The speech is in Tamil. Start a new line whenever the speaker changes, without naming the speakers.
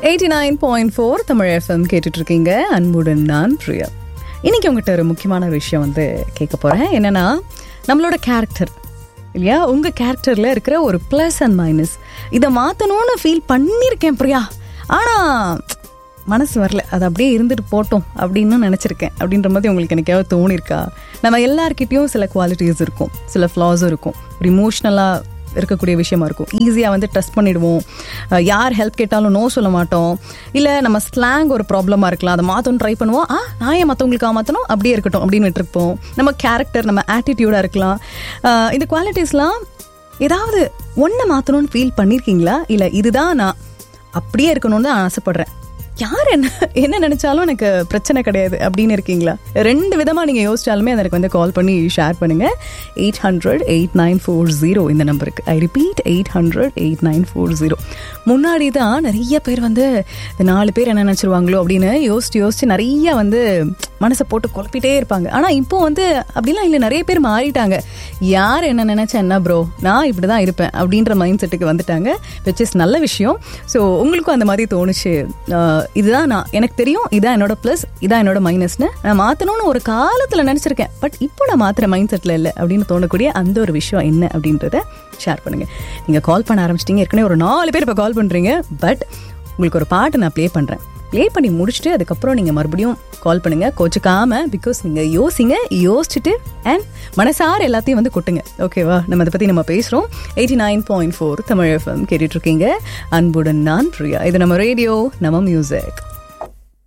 eighty nine point four Tamil FM கேட்டுட்டு இருக்கீங்க அன்புடன் நான் பிரியா இன்னைக்கு உங்ககிட்ட ஒரு முக்கியமான விஷயம் வந்து கேட்க போறேன் என்னன்னா நம்மளோட கேரக்டர் இல்லையா உங்க கேரக்டர்ல இருக்கிற ஒரு ப்ளஸ் அண்ட் மைனஸ் இதை மாத்தணும்னு ஃபீல் பண்ணியிருக்கேன் பிரியா ஆனா மனசு வரல அது அப்படியே இருந்துட்டு போட்டோம் அப்படின்னு நினச்சிருக்கேன் அப்படின்ற மாதிரி உங்களுக்கு எனக்காவது தோணிருக்கா நம்ம எல்லார்கிட்டயும் சில குவாலிட்டிஸ் இருக்கும் சில ஃப்ளாஸும் இருக்கும் ஒரு இமோஷ்னலாக இருக்கக்கூடிய விஷயமா இருக்கும் ஈஸியாக வந்து ட்ரஸ்ட் பண்ணிடுவோம் அஹ் யார் ஹெல்ப் கேட்டாலும் நோ சொல்ல மாட்டோம் இல்லை நம்ம ஸ்லாங் ஒரு ப்ராப்ளமாக இருக்கலாம் அதை மாற்றணும் ட்ரை பண்ணுவோம் ஆ நான் ஏன் மற்றவங்களுக்காக மாற்றணும் அப்படியே இருக்கட்டும் அப்படின்னு விட்டுருப்போம் நம்ம கேரக்டர் நம்ம ஆட்டிடியூடாக இருக்கலாம் அஹ் இந்த குவாலிட்டிஸ்லாம் ஏதாவது ஒன்றை மாற்றணும்னு ஃபீல் பண்ணியிருக்கீங்களா இல்லை இதுதான் நான் அப்படியே இருக்கணும்னு தான் ஆசைப்படுறேன் யார் என்ன என்ன நினைச்சாலும் எனக்கு பிரச்சனை கிடையாது அப்படின்னு இருக்கீங்களா ரெண்டு விதமாக நீங்கள் யோசிச்சாலுமே அதை எனக்கு வந்து கால் பண்ணி ஷேர் பண்ணுங்க eight hundred eight nine four zero இந்த நம்பருக்கு I repeat eight hundred eight nine four zero முன்னாடி தான் நிறைய பேர் வந்து இந்த நாலு பேர் என்ன நினச்சிருவாங்களோ அப்படின்னு யோசிச்சு யோசிச்சு நிறைய வந்து மனசை போட்டு குழப்பிட்டே இருப்பாங்க ஆனால் இப்போ வந்து அப்படிலாம் இல்லை நிறைய பேர் மாறிட்டாங்க யார் என்ன நினைச்சா என்ன ப்ரோ நான் இப்படி தான் இருப்பேன் அப்படின்ற மைண்ட் செட்டுக்கு வந்துட்டாங்க விச் இஸ் நல்ல விஷயம் ஸோ உங்களுக்கும் அந்த மாதிரி தோணுச்சு ஆஹ் இதுதான் நான் எனக்கு தெரியும் இதான் என்னோட ப்ளஸ் இதான் என்னோட மைனஸ்னு நான் மாற்றணும்னு ஒரு காலத்தில் நினச்சிருக்கேன் பட் இப்போ நான் மாத்திர மைண்ட் செட்டில் இல்லை அப்படின்னு தோணக்கூடிய அந்த ஒரு விஷயம் என்ன அப்படின்றத ஷேர் பண்ணுங்க நீங்கள் கால் பண்ண ஆரம்பிச்சிட்டீங்க ஏற்கனவே ஒரு நாலு பேர் இப்போ கால் பண்ணுறீங்க பட் உங்களுக்கு ஒரு பாட்டு நான் ப்ளே பண்ணுறேன் ப்ளே பண்ணி முடிச்சுட்டு அதுக்கப்புறம் நீங்கள் மறுபடியும் கால் பண்ணுங்க கோச்சுக்காம பிகாஸ் நீங்கள் யோசிங்க யோசிச்சுட்டு அண்ட் மனசார எல்லாத்தையும் வந்து கொட்டுங்க ஓகேவா நம்ம அதை பற்றி நம்ம பேசுகிறோம் eighty nine point four Tamil FM கேட்டுட்டு இருக்கீங்க அன்புடன் நான் பிரியா இது நம்ம ரேடியோ நம்ம மியூசிக்